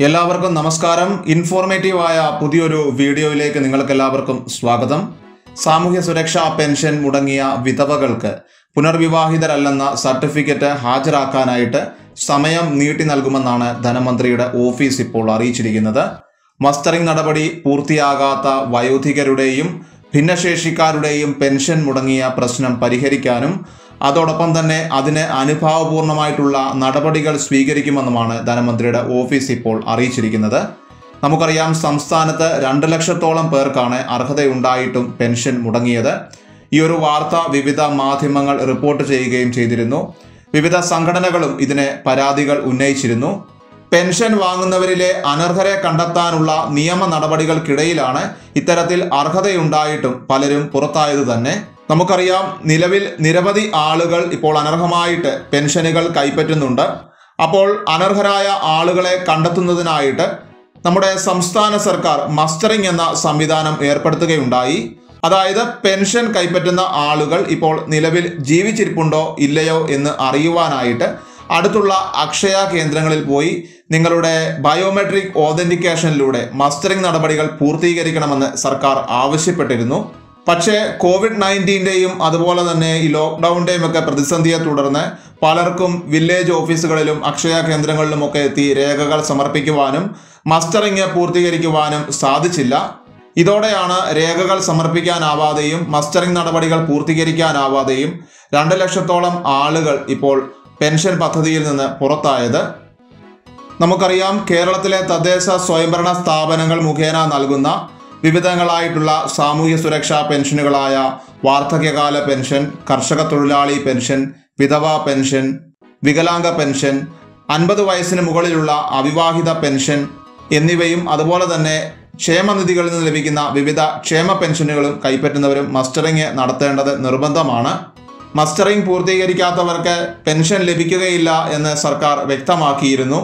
എല്ലാവർക്കും നമസ്കാരം ഇൻഫോർമേറ്റീവായ പുതിയൊരു വീഡിയോയിലേക്ക് നിങ്ങൾക്ക് എല്ലാവർക്കും സ്വാഗതം സാമൂഹ്യ സുരക്ഷാ പെൻഷൻ മുടങ്ങിയ വിധവകൾക്ക് പുനർവിവാഹിതരല്ലെന്ന സർട്ടിഫിക്കറ്റ് ഹാജരാക്കാനായിട്ട് സമയം നീട്ടി നൽകുമെന്നാണ് ധനമന്ത്രിയുടെ ഓഫീസ് ഇപ്പോൾ അറിയിച്ചിരിക്കുന്നത് മസ്റ്ററിംഗ് നടപടി പൂർത്തിയാകാത്ത വയോധികരുടെയും ഭിന്നശേഷിക്കാരുടെയും പെൻഷൻ മുടങ്ങിയ പ്രശ്നം പരിഹരിക്കാനും അതോടൊപ്പം തന്നെ അതിന് അനുഭാവപൂർണമായിട്ടുള്ള നടപടികൾ സ്വീകരിക്കുമെന്നുമാണ് ധനമന്ത്രിയുടെ ഓഫീസ് ഇപ്പോൾ അറിയിച്ചിരിക്കുന്നത് നമുക്കറിയാം സംസ്ഥാനത്ത് രണ്ട് ലക്ഷത്തോളം പേർക്കാണ് അർഹതയുണ്ടായിട്ടും പെൻഷൻ മുടങ്ങിയത് ഈ ഒരു വാർത്ത വിവിധ മാധ്യമങ്ങൾ റിപ്പോർട്ട് ചെയ്യുകയും ചെയ്തിരുന്നു വിവിധ സംഘടനകളും ഇതിന് പരാതികൾ ഉന്നയിച്ചിരുന്നു പെൻഷൻ വാങ്ങുന്നവരിലെ അനർഹരെ കണ്ടെത്താനുള്ള നിയമ നടപടികൾക്കിടയിലാണ് ഇത്തരത്തിൽ അർഹതയുണ്ടായിട്ടും പലരും പുറത്തായത് തന്നെ നമുക്കറിയാം നിലവിൽ നിരവധി ആളുകൾ ഇപ്പോൾ അനർഹമായിട്ട് പെൻഷനുകൾ കൈപ്പറ്റുന്നുണ്ട് അപ്പോൾ അനർഹരായ ആളുകളെ കണ്ടെത്തുന്നതിനായിട്ട് നമ്മുടെ സംസ്ഥാന സർക്കാർ മസ്റ്ററിംഗ് എന്ന സംവിധാനം ഏർപ്പെടുത്തുകയുണ്ടായി അതായത് പെൻഷൻ കൈപ്പറ്റുന്ന ആളുകൾ ഇപ്പോൾ നിലവിൽ ജീവിച്ചിരിപ്പുണ്ടോ ഇല്ലയോ എന്ന് അറിയുവാനായിട്ട് അടുത്തുള്ള അക്ഷയ കേന്ദ്രങ്ങളിൽ പോയി നിങ്ങളുടെ ബയോമെട്രിക് ഓതന്റിക്കേഷനിലൂടെ മസ്റ്ററിംഗ് നടപടികൾ പൂർത്തീകരിക്കണമെന്ന് സർക്കാർ ആവശ്യപ്പെട്ടിരുന്നു പക്ഷേ കോവിഡ് നയൻറ്റീൻ്റെയും അതുപോലെ തന്നെ ഈ ലോക്ക്ഡൗണിൻ്റെയും ഒക്കെ പ്രതിസന്ധിയെ തുടർന്ന് പലർക്കും വില്ലേജ് ഓഫീസുകളിലും അക്ഷയ കേന്ദ്രങ്ങളിലുമൊക്കെ എത്തി രേഖകൾ സമർപ്പിക്കുവാനും മസ്റ്ററിംഗ് പൂർത്തീകരിക്കുവാനും സാധിച്ചില്ല ഇതോടെയാണ് രേഖകൾ സമർപ്പിക്കാനാവാതെയും മസ്റ്ററിംഗ് നടപടികൾ പൂർത്തീകരിക്കാനാവാതെയും രണ്ട് ലക്ഷത്തോളം ആളുകൾ ഇപ്പോൾ പെൻഷൻ പദ്ധതിയിൽ നിന്ന് പുറത്തായത് നമുക്കറിയാം കേരളത്തിലെ തദ്ദേശ സ്വയംഭരണ സ്ഥാപനങ്ങൾ മുഖേന നൽകുന്ന വിവിധങ്ങളായിട്ടുള്ള സാമൂഹ്യ സുരക്ഷാ പെൻഷനുകളായ വാർദ്ധക്യകാല പെൻഷൻ കർഷക തൊഴിലാളി പെൻഷൻ വിധവ പെൻഷൻ വികലാംഗ പെൻഷൻ അൻപത് വയസ്സിന് മുകളിലുള്ള അവിവാഹിത പെൻഷൻ എന്നിവയും അതുപോലെ തന്നെ ക്ഷേമനിധികളിൽ നിന്ന് ലഭിക്കുന്ന വിവിധ ക്ഷേമ പെൻഷനുകളും കൈപ്പറ്റുന്നവരും മസ്റ്ററിംഗ് നടത്തേണ്ടത് നിർബന്ധമാണ് മസ്റ്ററിംഗ് പൂർത്തീകരിക്കാത്തവർക്ക് പെൻഷൻ ലഭിക്കുകയില്ല എന്ന് സർക്കാർ വ്യക്തമാക്കിയിരുന്നു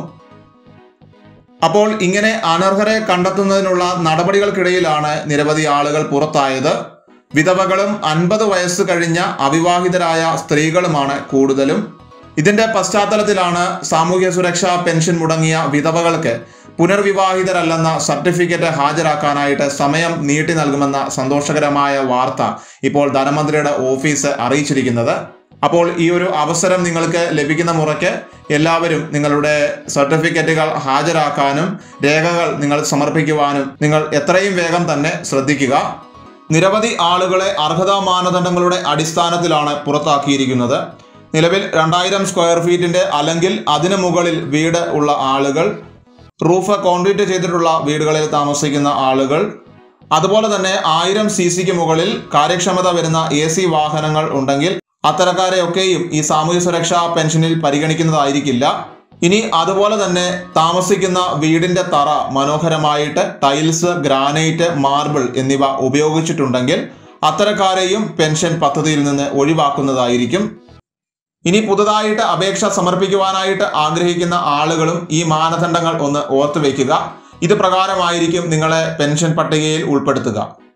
അപ്പോൾ ഇങ്ങനെ അനർഹരെ കണ്ടെത്തുന്നതിനുള്ള നടപടികൾക്കിടയിലാണ് നിരവധി ആളുകൾ പുറത്തായത് വിധവകളും അൻപത് വയസ്സ് കഴിഞ്ഞ അവിവാഹിതരായ സ്ത്രീകളുമാണ് കൂടുതലും ഇതിന്റെ പശ്ചാത്തലത്തിലാണ് സാമൂഹ്യ സുരക്ഷാ പെൻഷൻ മുടങ്ങിയ വിധവകൾക്ക് പുനർവിവാഹിതരല്ലെന്ന സർട്ടിഫിക്കറ്റ് ഹാജരാക്കാനായിട്ട് സമയം നീട്ടി നൽകുമെന്ന സന്തോഷകരമായ വാർത്ത ഇപ്പോൾ ധനമന്ത്രിയുടെ ഓഫീസ് അറിയിച്ചിരിക്കുന്നത് അപ്പോൾ ഈ ഒരു അവസരം നിങ്ങൾക്ക് ലഭിക്കുന്ന മുറയ്ക്ക് എല്ലാവരും നിങ്ങളുടെ സർട്ടിഫിക്കറ്റുകൾ ഹാജരാക്കാനും രേഖകൾ നിങ്ങൾ സമർപ്പിക്കുവാനും നിങ്ങൾ എത്രയും വേഗം തന്നെ ശ്രദ്ധിക്കുക നിരവധി ആളുകളെ അർഹതാ മാനദണ്ഡങ്ങളുടെ അടിസ്ഥാനത്തിലാണ് പുറത്താക്കിയിരിക്കുന്നത് നിലവിൽ രണ്ടായിരം സ്ക്വയർ ഫീറ്റിന്റെ അല്ലെങ്കിൽ അതിനു മുകളിൽ വീട് ഉള്ള ആളുകൾ റൂഫ് കോൺക്രീറ്റ് ചെയ്തിട്ടുള്ള വീടുകളിൽ താമസിക്കുന്ന ആളുകൾ അതുപോലെ തന്നെ ആയിരം സി സിക്ക് മുകളിൽ കാര്യക്ഷമത വരുന്ന എ സി വാഹനങ്ങൾ ഉണ്ടെങ്കിൽ അത്തരക്കാരെയൊക്കെയും ഈ സാമൂഹ്യ സുരക്ഷാ പെൻഷനിൽ പരിഗണിക്കുന്നതായിരിക്കില്ല ഇനി അതുപോലെ തന്നെ താമസിക്കുന്ന വീടിന്റെ തറ മനോഹരമായിട്ട് ടൈൽസ് ഗ്രാനൈറ്റ് മാർബിൾ എന്നിവ ഉപയോഗിച്ചിട്ടുണ്ടെങ്കിൽ അത്തരക്കാരെയും പെൻഷൻ പദ്ധതിയിൽ നിന്ന് ഒഴിവാക്കുന്നതായിരിക്കും ഇനി പുതുതായിട്ട് അപേക്ഷ സമർപ്പിക്കുവാനായിട്ട് ആഗ്രഹിക്കുന്ന ആളുകളും ഈ മാനദണ്ഡങ്ങൾ ഒന്ന് ഓർത്തു വയ്ക്കുക ഇത് പ്രകാരമായിരിക്കും നിങ്ങളെ പെൻഷൻ പട്ടികയിൽ ഉൾപ്പെടുത്തുക